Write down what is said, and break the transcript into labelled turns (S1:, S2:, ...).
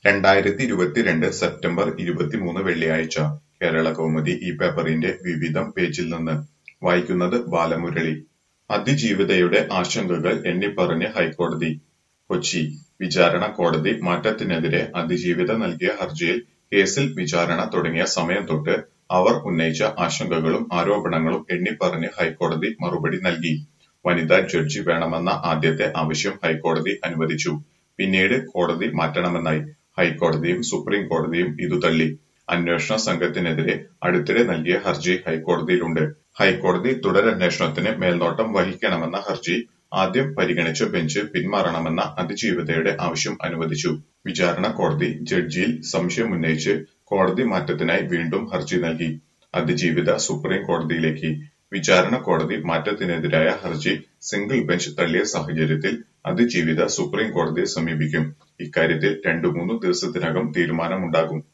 S1: രണ്ടായിരത്തി ഇരുപത്തിരണ്ട് സെപ്റ്റംബർ ഇരുപത്തിമൂന്ന് വെള്ളിയാഴ്ച കേരളകൗമുദി ഈ പേപ്പറിന്റെ വിവിധം പേജിൽ നിന്ന് വായിക്കുന്നത് ബാലമുരളി അതിജീവിതയുടെ ആശങ്കകൾ എണ്ണിപ്പറഞ്ഞ് ഹൈക്കോടതി കൊച്ചി വിചാരണ കോടതി മാറ്റത്തിനെതിരെ അതിജീവിത നൽകിയ ഹർജിയിൽ കേസിൽ വിചാരണ തുടങ്ങിയ സമയം തൊട്ട് അവർ ഉന്നയിച്ച ആശങ്കകളും ആരോപണങ്ങളും എണ്ണിപ്പറഞ്ഞ് ഹൈക്കോടതി മറുപടി നൽകി വനിതാ ജഡ്ജി വേണമെന്ന ആദ്യത്തെ ആവശ്യം ഹൈക്കോടതി അനുവദിച്ചു പിന്നീട് കോടതി മാറ്റണമെന്നായി ഹൈക്കോടതിയും സുപ്രീം കോടതിയും ഇതു തള്ളി അന്വേഷണ സംഘത്തിനെതിരെ അടുത്തിടെ നൽകിയ ഹർജി ഹൈക്കോടതിയിലുണ്ട് ഹൈക്കോടതി തുടരന്വേഷണത്തിന് മേൽനോട്ടം വഹിക്കണമെന്ന ഹർജി ആദ്യം പരിഗണിച്ച ബെഞ്ച് പിന്മാറണമെന്ന അതിജീവിതയുടെ ആവശ്യം അനുവദിച്ചു വിചാരണ കോടതി ജഡ്ജിയിൽ സംശയമുന്നയിച്ച് കോടതി മാറ്റത്തിനായി വീണ്ടും ഹർജി നൽകി അതിജീവിത സുപ്രീം കോടതിയിലേക്ക് വിചാരണ കോടതി മാറ്റത്തിനെതിരായ ഹർജി സിംഗിൾ ബെഞ്ച് തള്ളിയ സാഹചര്യത്തിൽ അതിജീവിത സുപ്രീം കോടതിയെ സമീപിക്കും ഇക്കാര്യത്തിൽ രണ്ടു മൂന്നു ദിവസത്തിനകം തീരുമാനമുണ്ടാകും